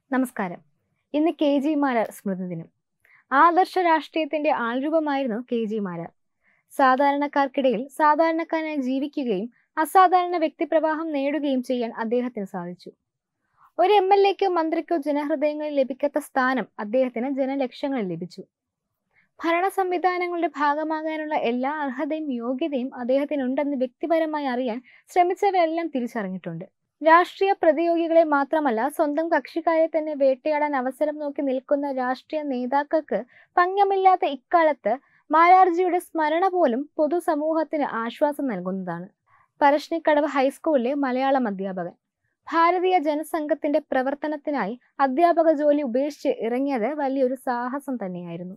നമസ്കാരം ഇന്ന് K G Marar സ്മൃതി ദിനം ആദർശ രാഷ്ട്രീയത്തിന്റെ ആൾരൂപമായിരുന്നു കെ ജി മാരാർ സാധാരണക്കാർക്കിടയിൽ സാധാരണക്കാരനായി ജീവിക്കുകയും അസാധാരണ വ്യക്തിപ്രവാഹം നേടുകയും ചെയ്യാൻ അദ്ദേഹത്തിന് സാധിച്ചു ഒരു എം എൽ എക്കോ മന്ത്രിക്കോ ജനഹൃദയങ്ങളിൽ ലഭിക്കാത്ത സ്ഥാനം അദ്ദേഹത്തിന് ജനലക്ഷങ്ങളിൽ ലഭിച്ചു ഭരണ സംവിധാനങ്ങളുടെ ഭാഗമാകാനുള്ള എല്ലാ അർഹതയും യോഗ്യതയും അദ്ദേഹത്തിനുണ്ടെന്ന് വ്യക്തിപരമായി അറിയാൻ ശ്രമിച്ചവരെല്ലാം തിരിച്ചറിഞ്ഞിട്ടുണ്ട് രാഷ്ട്രീയ പ്രതിയോഗികളെ മാത്രമല്ല സ്വന്തം കക്ഷിക്കാരെ തന്നെ വേട്ടയാടാൻ അവസരം നോക്കി നിൽക്കുന്ന രാഷ്ട്രീയ നേതാക്കൾക്ക് പങ്കമില്ലാത്ത ഇക്കാലത്ത് മാരാർജിയുടെ സ്മരണ പോലും പൊതുസമൂഹത്തിന് ആശ്വാസം നൽകുന്നതാണ് പരശ്നിക്കടവ് ഹൈസ്കൂളിലെ മലയാളം അധ്യാപകൻ ഭാരതീയ ജനസംഘത്തിന്റെ പ്രവർത്തനത്തിനായി അധ്യാപക ജോലി ഉപേക്ഷിച്ച് ഇറങ്ങിയത് വലിയൊരു സാഹസം തന്നെയായിരുന്നു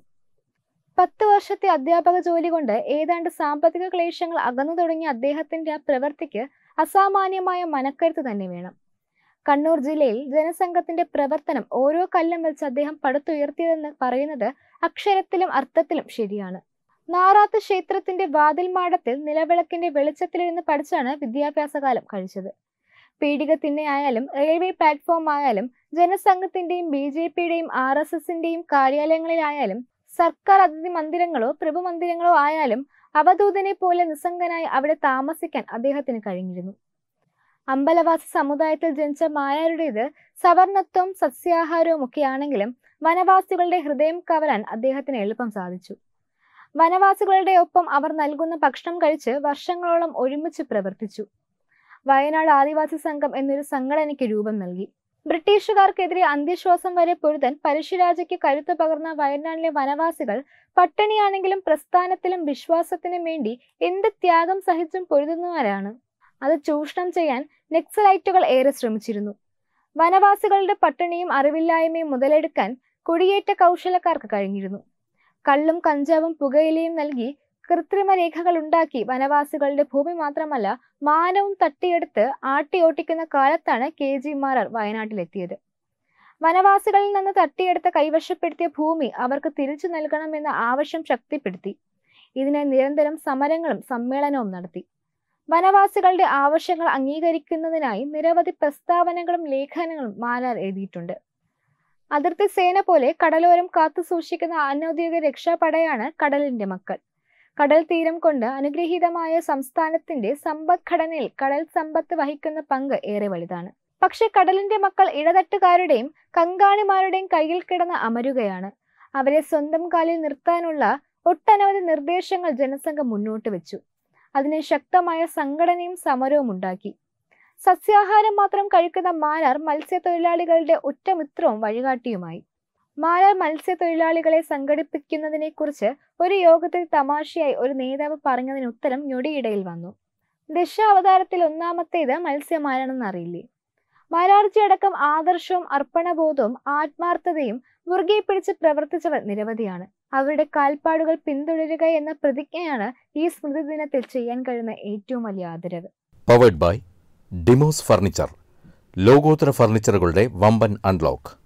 പത്ത് വർഷത്തെ അധ്യാപക ജോലി കൊണ്ട് ഏതാണ്ട് സാമ്പത്തിക ക്ലേശങ്ങൾ അകന്നു തുടങ്ങിയ അദ്ദേഹത്തിന്റെ ആ പ്രവൃത്തിക്ക് അസാമാന്യമായ മനക്കരുത്ത് തന്നെ വേണം കണ്ണൂർ ജില്ലയിൽ ജനസംഘത്തിന്റെ പ്രവർത്തനം ഓരോ കല്ലം വെച്ച് അദ്ദേഹം പടുത്തുയർത്തിയതെന്ന് പറയുന്നത് അക്ഷരത്തിലും അർത്ഥത്തിലും ശരിയാണ് നാറാത്ത് ക്ഷേത്രത്തിന്റെ വാതിൽ മാടത്തിൽ നിലവിളക്കിന്റെ വെളിച്ചത്തിലിരുന്ന് പഠിച്ചാണ് വിദ്യാഭ്യാസകാലം കഴിച്ചത് പീഡിക തിണ്ണയായാലും റെയിൽവേ പ്ലാറ്റ്ഫോം ആയാലും ജനസംഘത്തിന്റെയും ബി ജെ പിയുടെയും ആർ എസ് എസിന്റെയും കാര്യാലയങ്ങളിലായാലും സർക്കാർ അതിഥി മന്ദിരങ്ങളോ പ്രഭുമന്ദിരങ്ങളോ ആയാലും അവധൂതനെ പോലെ നിസ്സംഗനായി അവിടെ താമസിക്കാൻ അദ്ദേഹത്തിന് കഴിഞ്ഞിരുന്നു അമ്പലവാസി സമുദായത്തിൽ ജനിച്ച മായാരുടേത് സവർണത്വം സസ്യാഹാരവും ഒക്കെയാണെങ്കിലും വനവാസികളുടെ ഹൃദയം കവരാൻ അദ്ദേഹത്തിന് എളുപ്പം സാധിച്ചു വനവാസികളുടെ ഒപ്പം അവർ നൽകുന്ന ഭക്ഷണം കഴിച്ച് വർഷങ്ങളോളം ഒരുമിച്ച് പ്രവർത്തിച്ചു വയനാട് ആദിവാസി സംഘം എന്നൊരു സംഘടനയ്ക്ക് രൂപം നൽകി ബ്രിട്ടീഷുകാർക്കെതിരെ അന്ത്യശ്വാസം വരെ പൊരുതാൻ പരശുരാജയ്ക്ക് കരുത്ത് പകർന്ന വയനാട്ടിലെ വനവാസികൾ പട്ടിണിയാണെങ്കിലും പ്രസ്ഥാനത്തിലും വിശ്വാസത്തിനും വേണ്ടി എന്ത് ത്യാഗം സഹിച്ചും പൊരുതുന്നവരാണ് അത് ചൂഷണം ചെയ്യാൻ നെക്സലൈറ്റുകൾ ഏറെ ശ്രമിച്ചിരുന്നു വനവാസികളുടെ പട്ടിണിയും അറിവില്ലായ്മയും മുതലെടുക്കാൻ കുടിയേറ്റ കൗശലക്കാർക്ക് കഴിഞ്ഞിരുന്നു കള്ളും കഞ്ചാവും പുകയിലയും നൽകി കൃത്രിമ രേഖകൾ ഉണ്ടാക്കി വനവാസികളുടെ ഭൂമി മാത്രമല്ല മാനവും തട്ടിയെടുത്ത് ആട്ടിയോട്ടിക്കുന്ന കാലത്താണ് കെ ജി മാരാർ വയനാട്ടിലെത്തിയത് വനവാസികളിൽ നിന്ന് തട്ടിയെടുത്ത് കൈവശപ്പെടുത്തിയ ഭൂമി അവർക്ക് തിരിച്ചു നൽകണമെന്ന ആവശ്യം ശക്തിപ്പെടുത്തി ഇതിനായി നിരന്തരം സമരങ്ങളും സമ്മേളനവും നടത്തി വനവാസികളുടെ ആവശ്യങ്ങൾ അംഗീകരിക്കുന്നതിനായി നിരവധി പ്രസ്താവനകളും ലേഖനങ്ങളും മാരാർ എഴുതിയിട്ടുണ്ട് അതിർത്തി സേന പോലെ കടലോരം കാത്തു സൂക്ഷിക്കുന്ന അനൗദ്യോഗിക രക്ഷാപടയാണ് കടലിന്റെ മക്കൾ കടൽ തീരം കൊണ്ട് അനുഗ്രഹീതമായ സംസ്ഥാനത്തിന്റെ സമ്പദ്ഘടനയിൽ കടൽ സമ്പത്ത് വഹിക്കുന്ന പങ്ക് ഏറെ വലുതാണ് പക്ഷെ കടലിന്റെ മക്കൾ ഇടതട്ടുകാരുടെയും കങ്കാണിമാരുടെയും കയ്യിൽ കിടന്ന് അമരുകയാണ് അവരെ സ്വന്തം കാലിൽ നിർത്താനുള്ള ഒട്ടനവധി നിർദ്ദേശങ്ങൾ ജനസംഘം മുന്നോട്ട് വെച്ചു അതിന് ശക്തമായ സംഘടനയും സമരവും ഉണ്ടാക്കി സസ്യാഹാരം മാത്രം കഴിക്കുന്ന മാരാർ മത്സ്യത്തൊഴിലാളികളുടെ ഉറ്റമിത്രവും വഴികാട്ടിയുമായി മാരാർ മത്സ്യത്തൊഴിലാളികളെ സംഘടിപ്പിക്കുന്നതിനെ കുറിച്ച് ഒരു യോഗത്തിൽ തമാശയായി ഒരു നേതാവ് പറഞ്ഞതിന് ഉത്തരം ഞൊടിയിടയിൽ വന്നു ദശാവതാരത്തിൽ ഒന്നാമത്തേത് മത്സ്യമാരാണെന്ന് അറിയില്ലേ മാരാർജി അടക്കം ആദർശവും അർപ്പണബോധവും ആത്മാർത്ഥതയും മുറുകെ പിടിച്ച് പ്രവർത്തിച്ചവർ നിരവധിയാണ് അവരുടെ കാൽപ്പാടുകൾ പിന്തുടരുക എന്ന പ്രതിജ്ഞയാണ് ഈ സ്മൃതി ദിനത്തിൽ ചെയ്യാൻ കഴിയുന്ന ഏറ്റവും വലിയ ആദരവ് പവേഡ് ബൈ ഡിമോസ് ഫർണിച്ചർ ലോകോത്തര ഫർണിച്ചറുകളുടെ വമ്പൻ അൺലോക്ക്